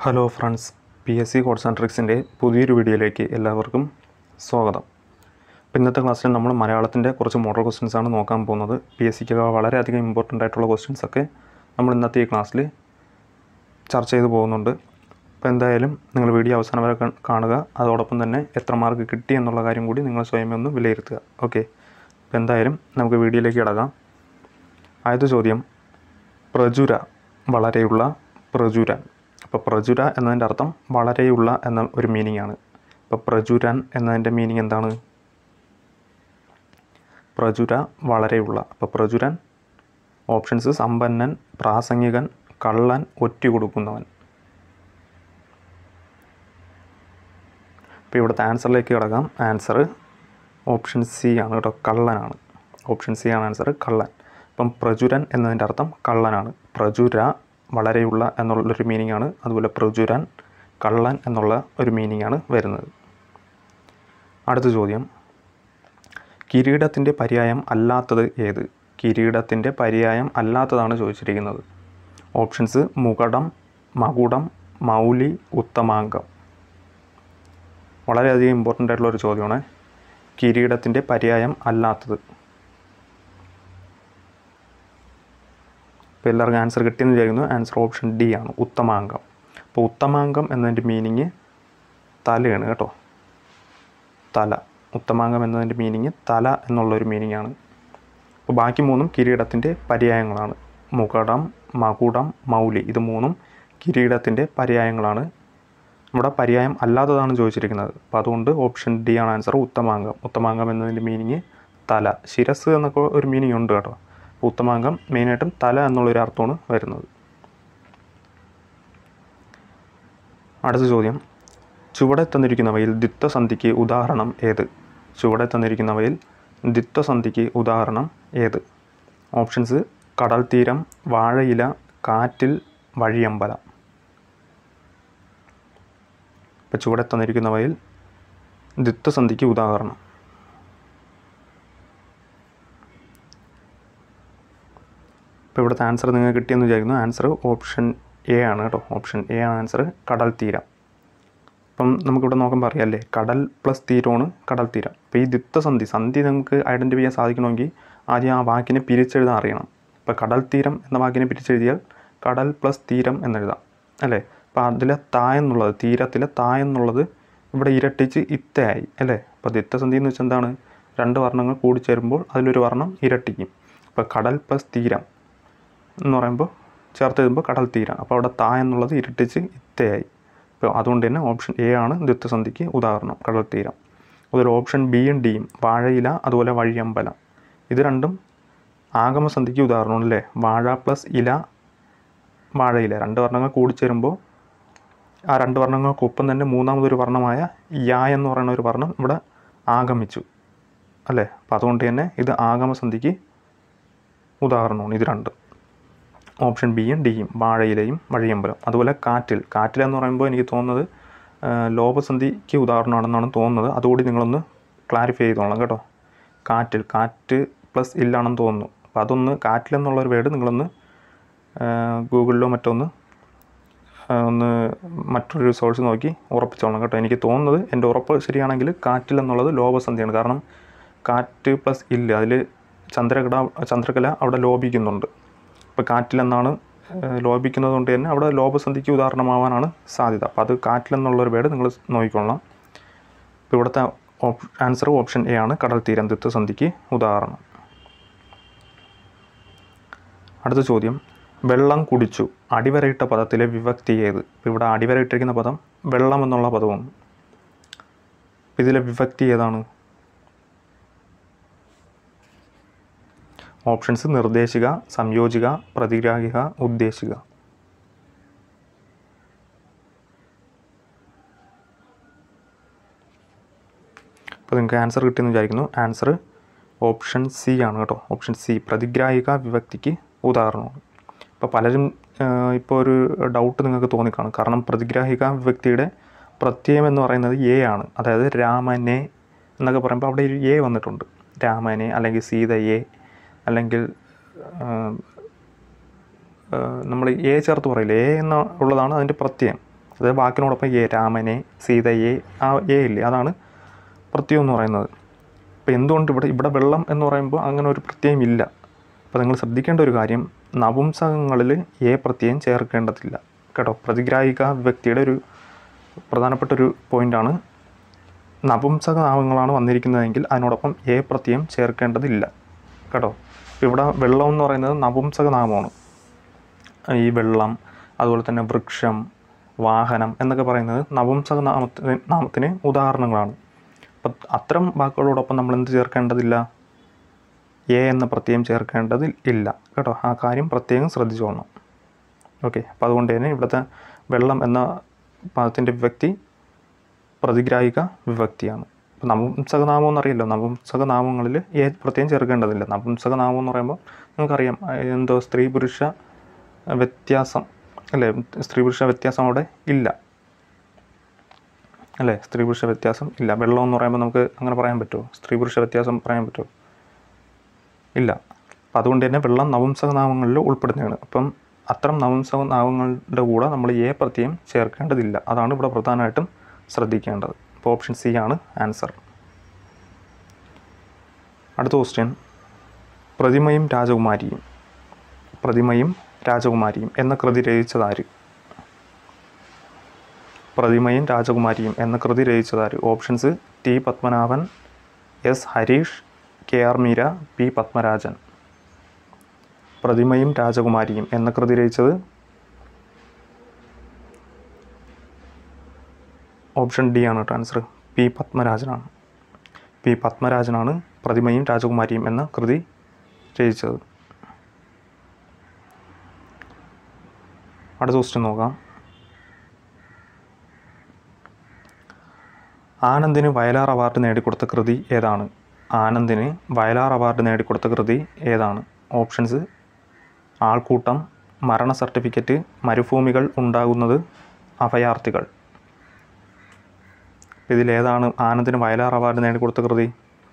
hello friends P S C codes and ട്രിക്സിൻ്റെ പുതിയൊരു വീഡിയോയിലേക്ക് എല്ലാവർക്കും സ്വാഗതം അപ്പോൾ ഇന്നത്തെ ക്ലാസ്സിൽ നമ്മൾ മലയാളത്തിൻ്റെ കുറച്ച് മോഡൽ ക്വസ്റ്റ്യൻസ് ആണ് നോക്കാൻ പോകുന്നത് പി എസ് സിക്ക് വളരെയധികം ഇമ്പോർട്ടൻ്റ് ആയിട്ടുള്ള ക്വസ്റ്റ്യൻസ് ഒക്കെ നമ്മൾ ഇന്നത്തെ ഈ ക്ലാസ്സിൽ ചർച്ച ചെയ്തു പോകുന്നുണ്ട് അപ്പോൾ എന്തായാലും നിങ്ങൾ വീഡിയോ അവസാനം വരെ കാ- കാണുക അതോടൊപ്പം തന്നെ എത്ര മാർക്ക് കിട്ടി എന്നുള്ള കാര്യം കൂടി നിങ്ങൾ സ്വയം ഒന്ന് വിലയിരുത്തുക ഓക്കെ അപ്പോൾ എന്തായാലും നമുക്ക് വീഡിയോയിലേക്ക് കിടക്കാം ആദ്യത്തെ ചോദ്യം പ്രചുര വളരെയുള്ള പ്രചുരൻ അപ്പോൾ പ്രചുര എന്നതിൻ്റെ അർത്ഥം വളരെയുള്ള എന്ന ഒരു മീനിങ് ആണ് അപ്പോൾ പ്രചുരൻ എന്നതിൻ്റെ മീനിങ് എന്താണ് പ്രചുര വളരെയുള്ള അപ്പോൾ പ്രചുരൻ ഓപ്ഷൻസ് സമ്പന്നൻ പ്രാസംഗികൻ കള്ളൻ ഒറ്റ കൊടുക്കുന്നവൻ അപ്പോൾ ഇവിടുത്തെ ആൻസറിലേക്ക് കിടക്കാം ആൻസർ ഓപ്ഷൻ സി ആണ് കേട്ടോ കള്ളനാണ് ഓപ്ഷൻ സി ആണ് ആൻസർ കള്ളൻ അപ്പം പ്രചുരൻ എന്നതിൻ്റെ അർത്ഥം കള്ളനാണ് പ്രചുര വളരെയുള്ള എന്നുള്ളൊരു മീനിങ് ആണ് അതുപോലെ പ്രചുരൻ കള്ളൻ എന്നുള്ള ഒരു മീനിങ് ആണ് വരുന്നത് അടുത്ത ചോദ്യം കിരീടത്തിൻ്റെ പര്യായം അല്ലാത്തത് ഏത് കിരീടത്തിൻ്റെ പര്യായം അല്ലാത്തതാണ് ചോദിച്ചിരിക്കുന്നത് ഓപ്ഷൻസ് മുകടം മകുടം മൗലി ഉത്തമാംഗം വളരെയധികം ഇമ്പോർട്ടൻ്റ് ആയിട്ടുള്ള ഒരു ചോദ്യമാണ് കിരീടത്തിൻ്റെ പര്യായം അല്ലാത്തത് അപ്പോൾ എല്ലാവർക്കും ആൻസർ കിട്ടിയെന്ന് വിചാരിക്കുന്നു ആൻസർ ഓപ്ഷൻ ഡി ആണ് ഉത്തമാംഗം അപ്പോൾ ഉത്തമാംഗം എന്നതിൻ്റെ മീനിങ് തലയാണ് കേട്ടോ തല ഉത്തമാംഗം എന്നതിൻ്റെ മീനിങ് തല എന്നുള്ളൊരു മീനിങ് ആണ് അപ്പോൾ ബാക്കി മൂന്നും കിരീടത്തിൻ്റെ പര്യായങ്ങളാണ് മുകടം മകുടം മൗലി ഇത് മൂന്നും കിരീടത്തിൻ്റെ പര്യായങ്ങളാണ് നമ്മുടെ പര്യായം അല്ലാത്തതാണ് ചോദിച്ചിരിക്കുന്നത് അപ്പോൾ അതുകൊണ്ട് ഓപ്ഷൻ ഡി ആണ് ആൻസർ ഉത്തമാംഗം ഉത്തമാംഗം എന്നതിൻ്റെ മീനിങ് തല ശിരസ് എന്നൊക്കെ ഒരു മീനിങ് ഉണ്ട് കേട്ടോ അപ്പോൾ ഉത്തമാംഗം മെയിനായിട്ടും തല എന്നുള്ളൊരു അർത്ഥമാണ് വരുന്നത് അടുത്ത ചോദ്യം ചുവടെ തന്നിരിക്കുന്നവയിൽ ദ്വിത്വസന്ധിക്ക് ഉദാഹരണം ഏത് ചുവടെ തന്നിരിക്കുന്നവയിൽ ദ്വിത്വസന്ധിക്ക് ഉദാഹരണം ഏത് ഓപ്ഷൻസ് കടൽ തീരം വാഴയില കാറ്റിൽ വഴിയമ്പലം ഇപ്പോൾ ചുവടെ തന്നിരിക്കുന്നവയിൽ ദ്വിത്വസന്ധിക്ക് ഉദാഹരണം ഇപ്പോൾ ഇവിടുത്തെ ആൻസർ നിങ്ങൾക്ക് കിട്ടിയെന്ന് വിചാരിക്കുന്നു ആൻസർ ഓപ്ഷൻ എ ആണ് കേട്ടോ ഓപ്ഷൻ എ ആണ് ആൻസർ കടൽ തീരം ഇപ്പം നമുക്കിവിടെ നോക്കുമ്പോൾ അറിയാമല്ലേ കടൽ പ്ലസ് തീരമാണ് കടൽ തീരം അപ്പോൾ ഈ ദ്വിത്വസന്ധി സന്ധി നമുക്ക് ഐഡൻറ്റിഫൈ ചെയ്യാൻ സാധിക്കണമെങ്കിൽ ആദ്യം ആ വാക്കിനെ പിരിച്ചെഴുതാൻ അറിയണം ഇപ്പോൾ കടൽ തീരം എന്ന വാക്കിനെ പിരിച്ചെഴുതിയാൽ കടൽ പ്ലസ് തീരം എന്നെഴുതാം അല്ലേ അപ്പോൾ അതിലെ താ എന്നുള്ളത് തീരത്തിലെ താ എന്നുള്ളത് ഇവിടെ ഇരട്ടിച്ച് ഇത്തയായി അല്ലേ അപ്പോൾ ദ്വിത്വസന്ധി എന്ന് വെച്ചാൽ എന്താണ് രണ്ട് വർണ്ണങ്ങൾ കൂടിച്ചേരുമ്പോൾ അതിലൊരു വർണ്ണം ഇരട്ടിക്കും അപ്പോൾ കടൽ പ്ലസ് തീരം എന്ന് പറയുമ്പോൾ ചേർത്ത് എഴുതുമ്പോൾ കടൽ തീരം അപ്പോൾ അവിടെ താ എന്നുള്ളത് ഇരട്ടിച്ച് ഇത്തയായി അപ്പോൾ അതുകൊണ്ട് തന്നെ ഓപ്ഷൻ എ ആണ് ദ്വിത്വസന്ധിക്ക് ഉദാഹരണം കടൽ തീരം അതുപോലെ ഓപ്ഷൻ ബിയും ഡിയും വാഴയില അതുപോലെ വഴിയമ്പലം ഇത് രണ്ടും ആഗമസന്ധിക്ക് ഉദാഹരണമാണ് അല്ലേ വാഴ പ്ലസ് ഇല വാഴയില രണ്ട് വർണ്ണങ്ങൾ കൂടിച്ചേരുമ്പോൾ ആ രണ്ട് വർണ്ണങ്ങൾക്കൊപ്പം തന്നെ മൂന്നാമതൊരു വർണ്ണമായ യാ എന്ന് പറയുന്ന ഒരു വർണ്ണം ഇവിടെ ആഗമിച്ചു അല്ലേ അപ്പോൾ അതുകൊണ്ട് തന്നെ ഇത് ആഗമസന്ധിക്ക് ഉദാഹരണമാണ് ഇത് രണ്ടും ഓപ്ഷൻ ബിയും ഡിയും വാഴയിലയും വഴിയമ്പലം അതുപോലെ കാറ്റിൽ കാറ്റിൽ എന്ന് പറയുമ്പോൾ എനിക്ക് തോന്നുന്നത് ആ, ലോപസന്ധിക്ക് ഉദാഹരണമാണെന്നാണ് തോന്നുന്നത് അതുകൂടി നിങ്ങളൊന്ന് ക്ലാരിഫൈ ചെയ്തോളാം കേട്ടോ കാറ്റിൽ കാറ്റ് പ്ലസ് ഇല്ലാണെന്ന് തോന്നുന്നു അപ്പോൾ അതൊന്ന് കാറ്റിൽ എന്നുള്ളൊരു വേർഡ് നിങ്ങളൊന്ന് ആ, ഗൂഗിളിലോ മറ്റൊന്ന് ആ, ഒന്ന് മറ്റൊരു സോഴ്സ് നോക്കി ഉറപ്പിച്ചോളാം കേട്ടോ എനിക്ക് തോന്നുന്നത് എൻ്റെ ഉറപ്പ് ശരിയാണെങ്കിൽ കാറ്റിൽ എന്നുള്ളത് ലോപസന്ധിയാണ് കാരണം കാറ്റ് പ്ലസ് ഇല്ല അതിൽ ചന്ദ്രകട ചന്ദ്രകല അവിടെ ലോപിക്കുന്നുണ്ട് ഇപ്പോൾ കാറ്റിലെന്നാണ് ഏഹ്, ലോപിക്കുന്നത് കൊണ്ട് തന്നെ അവിടെ ലോപസന്ധിക്ക് ഉദാഹരണമാവാനാണ് സാധ്യത അപ്പോൾ അത് കാറ്റിലെന്നുള്ളൊരു വേർഡ് നിങ്ങൾ നോക്കിക്കൊള്ളാം ഇപ്പോൾ ഇവിടുത്തെ ഓപ് ആൻസർ ഓപ്ഷൻ എ ആണ് കടൽ തീരം ദ്വിത്വസന്ധിക്ക് ഉദാഹരണം അടുത്ത ചോദ്യം വെള്ളം കുടിച്ചു അടിവരയിട്ട പദത്തിലെ വിഭക്തി ഏത് ഇപ്പോൾ ഇവിടെ അടിവരയിട്ടിരിക്കുന്ന പദം വെള്ളം എന്നുള്ള പദമാണ് അപ്പോൾ ഇതിലെ വിഭക്തി ഏതാണ് ഓപ്ഷൻസ് നിർദ്ദേശിക സംയോജിക പ്രതിഗ്രാഹിക ഉദ്ദേശിക അപ്പോൾ നിങ്ങൾക്ക് ആൻസർ കിട്ടിയെന്ന് വിചാരിക്കുന്നു ആൻസർ ഓപ്ഷൻ സി ആണ് കേട്ടോ ഓപ്ഷൻ സി പ്രതിഗ്രാഹിക വിഭക്തിക്ക് ഉദാഹരണമാണ് ഇപ്പോൾ പലരും ഇപ്പോൾ ഒരു ഡൗട്ട് നിങ്ങൾക്ക് തോന്നിക്കാണും കാരണം പ്രതിഗ്രാഹിക വിഭക്തിയുടെ പ്രത്യയം എന്ന് പറയുന്നത് എ ആണ് അതായത് രാമനെ എന്നൊക്കെ പറയുമ്പോൾ അവിടെ ഒരു എ വന്നിട്ടുണ്ട് രാമനെ അല്ലെങ്കിൽ സീതയെ അല്ലെങ്കിൽ നമ്മൾ എ ചേർത്ത് പറയില്ല എ എന്ന ഉള്ളതാണ് അതിൻ്റെ പ്രത്യയം അതായത് വാക്കിനോടൊപ്പം എ രാമനെ സീതയെ ആ എ ഇല്ലേ അതാണ് പ്രത്യയം എന്ന് പറയുന്നത് അപ്പോൾ എന്തുകൊണ്ട് ഇവിടെ ഇവിടെ വെള്ളം എന്ന് പറയുമ്പോൾ അങ്ങനെ ഒരു പ്രത്യയം ഇല്ല അപ്പോൾ നിങ്ങൾ ശ്രദ്ധിക്കേണ്ട ഒരു കാര്യം നപുംസകങ്ങളിൽ എ പ്രത്യയം ചേർക്കേണ്ടതില്ല കേട്ടോ പ്രതിഗ്രാഹിക വ്യക്തിയുടെ ഒരു പ്രധാനപ്പെട്ട ഒരു പോയിൻ്റാണ് നപുംസക നാമങ്ങളാണ് വന്നിരിക്കുന്നതെങ്കിൽ അതിനോടൊപ്പം എ പ്രത്യയം ചേർക്കേണ്ടതില്ല കേട്ടോ ഇപ്പോൾ ഇവിടെ വെള്ളം എന്ന് പറയുന്നത് നപുംസക നാമമാണ് ഈ വെള്ളം അതുപോലെ തന്നെ വൃക്ഷം വാഹനം എന്നൊക്കെ പറയുന്നത് നപുംസക നാമത്തിന് നാമത്തിന് ഉദാഹരണങ്ങളാണ് അപ്പം അത്തരം വാക്കുകളോടൊപ്പം നമ്മൾ എന്ത് ചേർക്കേണ്ടതില്ല എ എന്ന പ്രത്യയം ചേർക്കേണ്ടതിൽ ഇല്ല കേട്ടോ ആ കാര്യം പ്രത്യേകം ശ്രദ്ധിച്ചോളണം ഓക്കെ അപ്പോൾ അതുകൊണ്ട് തന്നെ ഇവിടുത്തെ വെള്ളം എന്ന പദത്തിൻ്റെ വിഭക്തി പ്രതിഗ്രാഹിക വിഭക്തിയാണ് ഇപ്പോൾ നപുംസകനാമം എന്നറിയല്ലോ നപുംസകനാമങ്ങളിൽ എ പ്രത്യേകം ചേർക്കേണ്ടതില്ല നപുംസകനാമം എന്ന് പറയുമ്പോൾ നമുക്കറിയാം അഹ് എന്തോ സ്ത്രീ പുരുഷ വ്യത്യാസം അല്ലേ സ്ത്രീ പുരുഷ വ്യത്യാസം അവിടെ ഇല്ല അല്ലേ സ്ത്രീ പുരുഷ വ്യത്യാസം ഇല്ല വെള്ളം എന്ന് പറയുമ്പോൾ നമുക്ക് അങ്ങനെ പറയാൻ പറ്റുമോ സ്ത്രീ പുരുഷ വ്യത്യാസം പറയാൻ പറ്റുമോ ഇല്ല അപ്പം അതുകൊണ്ട് തന്നെ വെള്ളം നപുംസകനാമങ്ങളിൽ ഉൾപ്പെടുന്നതാണ് അപ്പം അത്തരം നപുംസകനാമങ്ങളുടെ കൂടെ നമ്മൾ എ പ്രത്യയം ചേർക്കേണ്ടതില്ല അതാണ് ഇവിടെ പ്രധാനമായിട്ടും ശ്രദ്ധിക്കേണ്ടത് അപ്പോൾ ഓപ്ഷൻ സി ആണ് ആൻസർ അടുത്ത ക്വസ്റ്റ്യൻ പ്രതിമയും രാജകുമാരിയും പ്രതിമയും രാജകുമാരിയും എന്ന കൃതി രചിച്ചതാര് പ്രതിമയും രാജകുമാരിയും എന്ന കൃതി രചിച്ചതാര് options T Padmanabhan S Harish K R Meera P Padmarajan പ്രതിമയും രാജകുമാരിയും എന്ന കൃതി രചിച്ചത് ഓപ്ഷൻ ഡി ആണ് കേട്ടോ ആൻസർ പി പത്മരാജനാണ് പി പത്മരാജനാണ് പ്രതിമയും രാജകുമാരിയും എന്ന കൃതി രചിച്ചത് അടുത്ത ക്വസ്റ്റ്യൻ നോക്കാം ആനന്ദിന് വയലാർ അവാർഡ് നേടിക്കൊടുത്ത കൃതി ഏതാണ് ആനന്ദിന് വയലാർ അവാർഡ് നേടിക്കൊടുത്ത കൃതി ഏതാണ് ഓപ്ഷൻസ് ആൾക്കൂട്ടം മരണ സർട്ടിഫിക്കറ്റ് മരുഭൂമികൾ ഉണ്ടാകുന്നത് അഭയാർത്ഥികൾ ഇതിലേതാണ് ആനന്ദിന് വയലാർ അവാർഡ് നേടിക്കൊടുത്ത കൃതി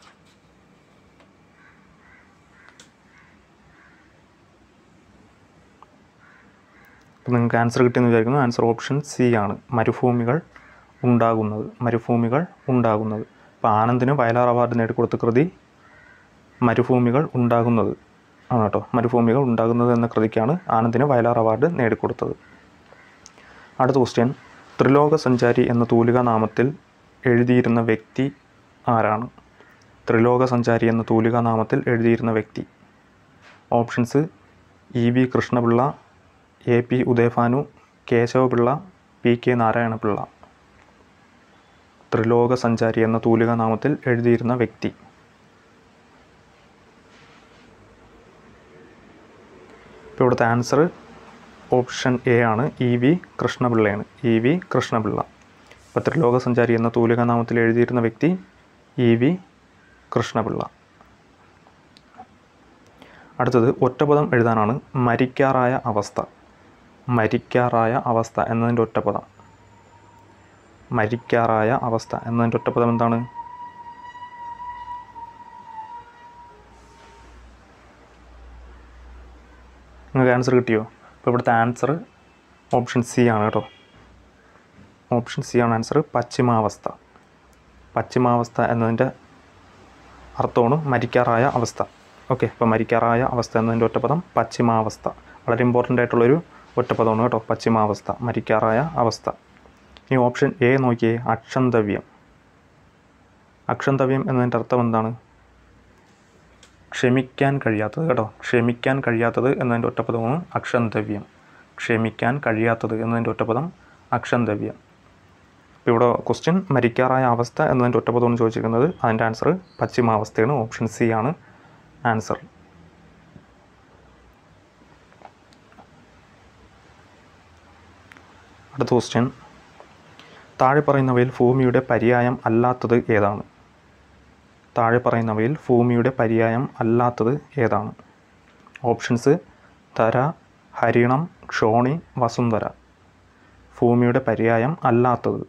അപ്പോൾ നിങ്ങൾക്ക് ആൻസർ കിട്ടിയെന്ന് വിചാരിക്കുന്നു ആൻസർ ഓപ്ഷൻ സി ആണ് മരുഭൂമികൾ ഉണ്ടാകുന്നത് മരുഭൂമികൾ ഉണ്ടാകുന്നത് അപ്പോൾ ആനന്ദിന് വയലാർ അവാർഡ് നേടിക്കൊടുത്ത കൃതി മരുഭൂമികൾ ഉണ്ടാകുന്നത് ആണ് കേട്ടോ മരുഭൂമികൾ ഉണ്ടാകുന്നത് എന്ന കൃതിക്കാണ് ആനന്ദിന് വയലാർ അവാർഡ് നേടിക്കൊടുത്തത് അടുത്ത ക്വസ്റ്റ്യൻ ത്രിലോക സഞ്ചാരി എന്ന തൂലിക നാമത്തിൽ എഴുതിയിരുന്ന വ്യക്തി ആരാണ് ത്രിലോക സഞ്ചാരി എന്ന തൂലിക നാമത്തിൽ എഴുതിയിരുന്ന വ്യക്തി options E V Krishnapillai A P Udayabhanu Kesavapillai P K Narayanapillai ത്രിലോക സഞ്ചാരി എന്ന തൂലിക നാമത്തിൽ എഴുതിയിരുന്ന വ്യക്തി ഇപ്പോൾ ഇവിടുത്തെ ആൻസർ ഓപ്ഷൻ എ ആണ് ഇ വി കൃഷ്ണപിള്ളയാണ് ഇ വി കൃഷ്ണപിള്ള ഇപ്പോൾ ത്രിലോക സഞ്ചാരി എന്ന തൂലിക നാമത്തിൽ എഴുതിയിരുന്ന വ്യക്തി ഇ വി കൃഷ്ണപിള്ള അടുത്തത് ഒറ്റപദം എഴുതാനാണ് മരിക്കാറായ അവസ്ഥ മരിക്കാറായ അവസ്ഥ എന്നതിൻ്റെ ഒറ്റപദം മരിക്കാറായ അവസ്ഥ എന്നതിൻ്റെ ഒറ്റപ്പദം എന്താണ് നിങ്ങൾക്ക് ആൻസർ കിട്ടിയോ അപ്പോൾ ഇവിടുത്തെ ആൻസർ ഓപ്ഷൻ സി ആണ് കേട്ടോ ഓപ്ഷൻ സി ആണ് ആൻസർ പശ്ചിമാവസ്ഥ പശ്ചിമാവസ്ഥ എന്നതിൻ്റെ അർത്ഥമാണ് മരിക്കാറായ അവസ്ഥ ഓക്കെ അപ്പോൾ മരിക്കാറായ അവസ്ഥ എന്നതിൻ്റെ ഒറ്റപ്പദം പശ്ചിമാവസ്ഥ വളരെ ഇമ്പോർട്ടൻ്റ് ആയിട്ടുള്ളൊരു ഒറ്റപ്പദമാണ് കേട്ടോ പശ്ചിമാവസ്ഥ മരിക്കാറായ അവസ്ഥ ഇനി ഓപ്ഷൻ എ നോക്കിയേ അക്ഷന്തവ്യം അക്ഷന്തവ്യം എന്നതിൻ്റെ അർത്ഥം എന്താണ് ക്ഷമിക്കാൻ കഴിയാത്തത് കേട്ടോ ക്ഷമിക്കാൻ കഴിയാത്തത് എന്നതിൻ്റെ ഒറ്റപ്പദമാണ് അക്ഷന്തവ്യം ക്ഷമിക്കാൻ കഴിയാത്തത് എന്നതിൻ്റെ ഒറ്റപ്പദം അക്ഷന്തവ്യം ഇപ്പോൾ ഇവിടെ ക്വസ്റ്റ്യൻ മരിക്കാറായ അവസ്ഥ എന്നതിൻ്റെ ഒറ്റപ്പദമാണ് ചോദിച്ചിരിക്കുന്നത് അതിൻ്റെ ആൻസർ പശ്ചിമാവസ്ഥയാണ് ഓപ്ഷൻ സി ആണ് ആൻസർ അടുത്ത ക്വസ്റ്റ്യൻ താഴെ പറയുന്നവയിൽ ഭൂമിയുടെ പര്യായം അല്ലാത്തത് ഏതാണ് താഴെ പറയുന്നവയിൽ ഭൂമിയുടെ പര്യായം അല്ലാത്തത് ഏതാണ് ഓപ്ഷൻസ് ധര ഹരിണം ക്ഷോണി വസുന്ധര ഭൂമിയുടെ പര്യായം അല്ലാത്തത്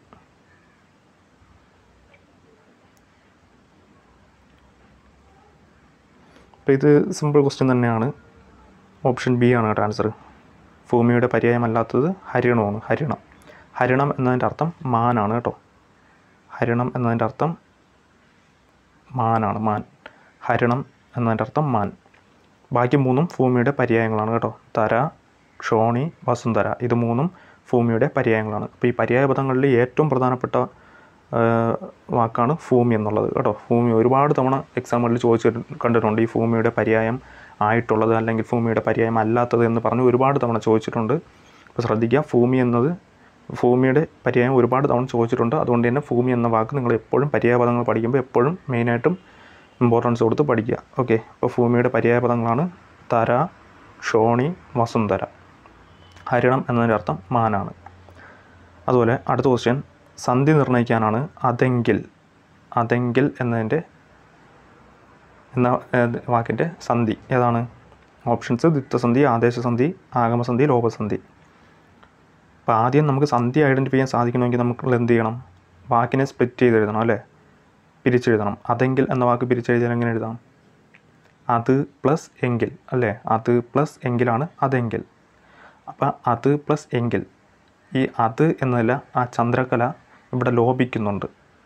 അപ്പോൾ ഇത് സിമ്പിൾ ക്വസ്റ്റ്യൻ തന്നെയാണ് ഓപ്ഷൻ ബി ആണ് കേട്ടോ ആൻസർ ഭൂമിയുടെ പര്യായമല്ലാത്തത് ഹരിണമാണ് ഹരിണം ഹരിണം എന്നതിൻ്റെ അർത്ഥം മാനാണ് കേട്ടോ ഹരിണം എന്നതിൻ്റെ അർത്ഥം മാനാണ് മാൻ ഹരിണം എന്നതിൻ്റെ അർത്ഥം മാൻ ബാക്കി മൂന്നും ഭൂമിയുടെ പര്യായങ്ങളാണ് കേട്ടോ തര ക്ഷോണി വസുന്ധര ഇത് മൂന്നും ഭൂമിയുടെ പര്യായങ്ങളാണ് അപ്പോൾ ഈ പര്യായ പദങ്ങളിൽ ഏറ്റവും പ്രധാനപ്പെട്ട ആ, വാക്കാണ് ഭൂമി എന്നുള്ളത് കേട്ടോ ഭൂമി ഒരുപാട് തവണ എക്സാമുകളിൽ ചോദിച്ച് കണ്ടിട്ടുണ്ട് ഈ ഭൂമിയുടെ പര്യായം ആയിട്ടുള്ളത് അല്ലെങ്കിൽ ഭൂമിയുടെ പര്യായം അല്ലാത്തത് എന്ന് പറഞ്ഞ് ഒരുപാട് തവണ ചോദിച്ചിട്ടുണ്ട് അപ്പോൾ ശ്രദ്ധിക്കുക ഭൂമി എന്നത് ഭൂമിയുടെ പര്യായം ഒരുപാട് തവണ ചോദിച്ചിട്ടുണ്ട് അതുകൊണ്ട് തന്നെ ഭൂമി എന്ന വാക്ക് നിങ്ങൾ എപ്പോഴും പര്യായപദങ്ങൾ പഠിക്കുമ്പോൾ എപ്പോഴും മെയിനായിട്ടും ഇമ്പോർട്ടൻസ് കൊടുത്ത് പഠിക്കുക ഓക്കെ അപ്പോൾ ഭൂമിയുടെ പര്യായപദങ്ങളാണ് തര ക്ഷോണി വസുന്ധര ഹരിണം എന്നതിൻ്റെ അർത്ഥം മാനാണ് അതുപോലെ അടുത്ത ക്വസ്റ്റ്യൻ സന്ധി നിർണ്ണയിക്കാനാണ് അതെങ്കിൽ അതെങ്കിൽ എന്നതിൻ്റെ എന്ന ഏത് വാക്കിൻ്റെ സന്ധി ഏതാണ് ഓപ്ഷൻസ് ദിത്വസന്ധി ആദേശസന്ധി ആഗമസന്ധി ലോപസന്ധി അപ്പോൾ ആദ്യം നമുക്ക് സന്ധി ഐഡൻറ്റിഫൈ ചെയ്യാൻ സാധിക്കണമെങ്കിൽ നമുക്ക് എന്ത് ചെയ്യണം വാക്കിനെ സ്പ്ലിറ്റ് ചെയ്ത് എഴുതണം അല്ലേ പിരിച്ചെഴുതണം അതെങ്കിൽ എന്ന വാക്ക് പിരിച്ചെഴുതിയാൽ എങ്ങനെ എഴുതാം അത് പ്ലസ് എങ്കിൽ അല്ലേ അത് പ്ലസ് എങ്കിലാണ് അതെങ്കിൽ അപ്പം അത് പ്ലസ് എങ്കിൽ ഈ അത് എന്നതിൽ ആ ചന്ദ്രകല ഇവിടെ ലോപിക്കുന്നുണ്ട്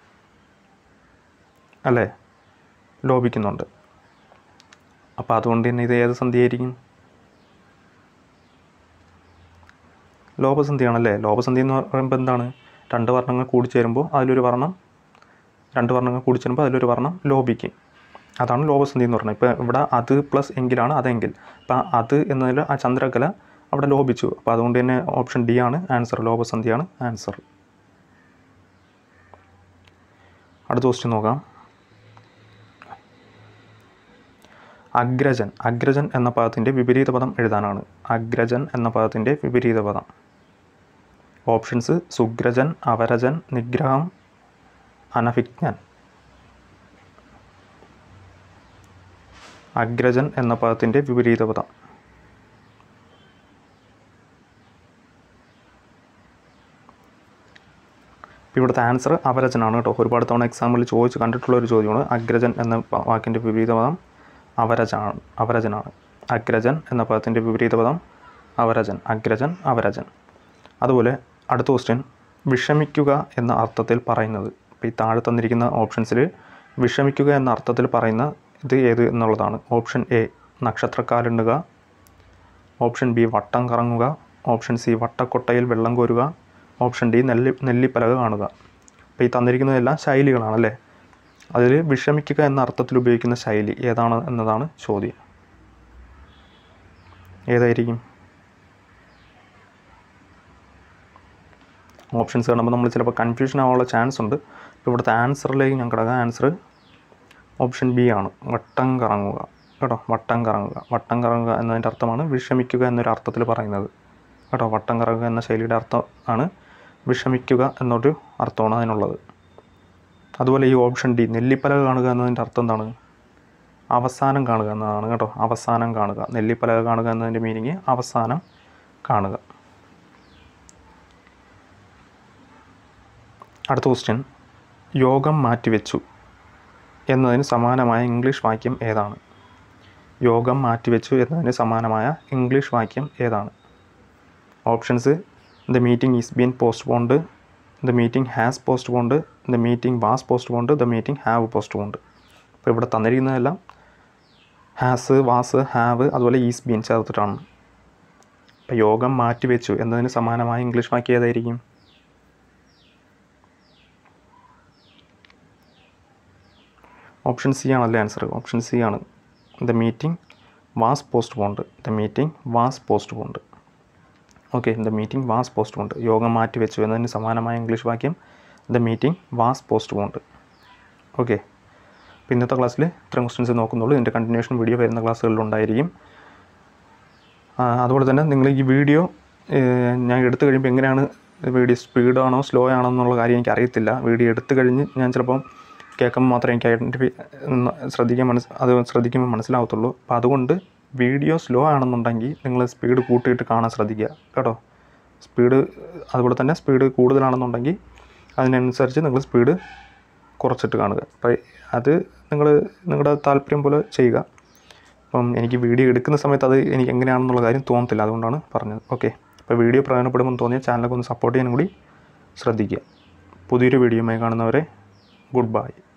അല്ലേ ലോപിക്കുന്നുണ്ട് അപ്പോൾ അതുകൊണ്ട് തന്നെ ഇത് ഏത് സന്ധിയായിരിക്കും ലോപസന്ധിയാണല്ലേ ലോപസന്ധി എന്ന് പറയുമ്പോൾ എന്താണ് രണ്ട് വർണ്ണങ്ങൾ കൂടിച്ചേരുമ്പോൾ അതിലൊരു വർണ്ണം രണ്ട് വർണ്ണങ്ങൾ കൂടിച്ചേരുമ്പോൾ അതിലൊരു വർണ്ണം ലോപിക്കും അതാണ് ലോപസന്ധി എന്ന് പറയുന്നത് ഇപ്പോൾ ഇവിടെ അത് പ്ലസ് എങ്കിലാണ് അതെങ്കിൽ അപ്പം അത് എന്നതിൽ ആ ചന്ദ്രകല അവിടെ ലോപിച്ചു അപ്പോൾ അതുകൊണ്ട് തന്നെ ഓപ്ഷൻ ഡി ആണ് ആൻസർ ലോപസന്ധിയാണ് ആൻസർ അടുത്ത ക്വസ്റ്റ്യൻ നോക്കാം അഗ്രജൻ അഗ്രജൻ എന്ന പദത്തിൻ്റെ വിപരീത പദം എഴുതാനാണ് അഗ്രജൻ എന്ന പദത്തിൻ്റെ വിപരീത പദം ഓപ്ഷൻസ് സുഗ്രജൻ അവരജൻ നിഗ്രഹം അനഭിജ്ഞൻ അഗ്രജൻ എന്ന പദത്തിൻ്റെ വിപരീത പദം ഇപ്പോൾ ഇവിടുത്തെ ആൻസർ അവരജനാണ് കേട്ടോ ഒരുപാട് തവണ എക്സാമ്പിളിൽ ചോദിച്ച് കണ്ടിട്ടുള്ള ഒരു ചോദ്യമാണ് അഗ്രജൻ എന്ന പ- വാക്കിൻ്റെ വിപരീത പദം അവരജനാണ് അവരജനാണ് അഗ്രജൻ എന്ന പദത്തിൻ്റെ വിപരീത പദം അവരജൻ അഗ്രജൻ അവരജൻ അതുപോലെ അടുത്ത ക്വസ്റ്റ്യൻ വിഷമിക്കുക എന്ന അർത്ഥത്തിൽ പറയുന്നത് ഇപ്പോൾ ഈ താഴെ തന്നിരിക്കുന്ന ഓപ്ഷൻസിൽ വിഷമിക്കുക എന്ന അർത്ഥത്തിൽ പറയുന്ന ഇത് ഏത് എന്നുള്ളതാണ് ഓപ്ഷൻ എ നക്ഷത്രക്കാലുണ്ടുക ഓപ്ഷൻ ബി വട്ടം കറങ്ങുക ഓപ്ഷൻ സി വട്ടക്കൊട്ടയിൽ വെള്ളം കോരുക ഓപ്ഷൻ ഡി നെല്ലി നെല്ലിപ്പലക കാണുക അപ്പോൾ ഈ തന്നിരിക്കുന്നതെല്ലാം ശൈലികളാണല്ലേ അതിൽ വിഷമിക്കുക എന്ന അർത്ഥത്തിൽ ഉപയോഗിക്കുന്ന ശൈലി ഏതാണ് എന്നതാണ് ചോദ്യം ഏതായിരിക്കും ഓപ്ഷൻസ് കാണുമ്പോൾ നമ്മൾ ചിലപ്പോൾ കൺഫ്യൂഷൻ ആവാനുള്ള ചാൻസ് ഉണ്ട് ഇപ്പോൾ ഇവിടുത്തെ ആൻസറിലേക്ക് ഞാൻ കിടക്കാം ആൻസർ ഓപ്ഷൻ ബി ആണ് വട്ടം കറങ്ങുക കേട്ടോ വട്ടം കറങ്ങുക വട്ടം കറങ്ങുക എന്നതിൻ്റെ അർത്ഥമാണ് വിഷമിക്കുക എന്നൊരു അർത്ഥത്തിൽ പറയുന്നത് കേട്ടോ വട്ടം കറങ്ങുക എന്ന ശൈലിയുടെ അർത്ഥം ആണ് വിഷമിക്കുക എന്നൊരു അർത്ഥമാണ് അതിനുള്ളത് അതുപോലെ ഈ ഓപ്ഷൻ ഡി നെല്ലിപ്പലക കാണുക എന്നതിൻ്റെ അർത്ഥം എന്താണ് അവസാനം കാണുക എന്നതാണ് കേട്ടോ അവസാനം കാണുക നെല്ലിപ്പലക കാണുക എന്നതിൻ്റെ മീനിങ് അവസാനം കാണുക അടുത്ത ക്വസ്റ്റ്യൻ യോഗം മാറ്റിവെച്ചു എന്നതിന് സമാനമായ ഇംഗ്ലീഷ് വാക്യം ഏതാണ് യോഗം മാറ്റിവെച്ചു എന്നതിന് സമാനമായ ഇംഗ്ലീഷ് വാക്യം ഏതാണ് options the meeting is been postponed the meeting has postponed the meeting was postponed the meeting have postponed അപ്പോൾ ഇവിടെ തന്നിരിക്കുന്നതെല്ലാം ഹാസ് വാസ് ഹാവ് അതുപോലെ ഈസ് ബീൻ ചേർത്തിട്ടാണ് അപ്പോൾ യോഗം മാറ്റിവെച്ചു എന്നതിന് സമാനമായ ഇംഗ്ലീഷ് വാക്യം ഏതായിരിക്കും ഓപ്ഷൻ സി ആണല്ലേ ആൻസർ ഓപ്ഷൻ സി ആണ് the meeting was postponed the meeting was postponed okay the meeting was postponed യോഗം മാറ്റി വെച്ചു എന്നതിന് സമാനമായ ഇംഗ്ലീഷ് വാക്യം the meeting was postponed okay അപ്പോൾ ഇന്നത്തെ ക്ലാസ്സിൽ ഇത്രയും ക്വസ്റ്റ്യൻസ് നോക്കുന്നുള്ളൂ ഇതിൻ്റെ കണ്ടിന്യൂഷൻ വീഡിയോ വരുന്ന ക്ലാസ്സുകളിലുണ്ടായിരിക്കും ആ, അതുപോലെ തന്നെ നിങ്ങൾ ഈ വീഡിയോ ഞാൻ എടുത്തു കഴിയുമ്പോൾ എങ്ങനെയാണ് വീഡിയോ സ്പീഡാണോ സ്ലോ ആണോ എന്നുള്ള കാര്യം എനിക്ക് അറിയത്തില്ല വീഡിയോ എടുത്തു കഴിഞ്ഞ് ഞാൻ ചിലപ്പം കേൾക്കുമ്പോൾ മാത്രമേ എനിക്ക് ഐഡൻറ്റിഫൈ ശ്രദ്ധിക്കാൻ മനസ്സ് അത് ശ്രദ്ധിക്കുമ്പോൾ മനസ്സിലാവത്തുള്ളൂ അപ്പോൾ അതുകൊണ്ട് വീഡിയോ സ്ലോ ആണെന്നുണ്ടെങ്കിൽ നിങ്ങൾ സ്പീഡ് കൂട്ടിയിട്ട് കാണാൻ ശ്രദ്ധിക്കുക കേട്ടോ സ്പീഡ് അതുപോലെ തന്നെ സ്പീഡ് കൂടുതലാണെന്നുണ്ടെങ്കിൽ അതിനനുസരിച്ച് നിങ്ങൾ സ്പീഡ് കുറച്ചിട്ട് കാണുക അപ്പോൾ അത് നിങ്ങൾ നിങ്ങളുടെ താല്പര്യം പോലെ ചെയ്യുക അപ്പം എനിക്ക് വീഡിയോ എടുക്കുന്ന സമയത്ത് അത് എനിക്ക് എങ്ങനെയാണെന്നുള്ള കാര്യം തോന്നത്തില്ല അതുകൊണ്ടാണ് പറഞ്ഞത് ഓക്കെ അപ്പോൾ വീഡിയോ പ്രയോജനപ്പെടുമെന്ന് തോന്നിയ ചാനലൊക്കെ ഒന്ന് സപ്പോർട്ട് ചെയ്യാനും കൂടി ശ്രദ്ധിക്കുക പുതിയൊരു വീഡിയോയുമായി കാണുന്നവരെ ഗുഡ് ബൈ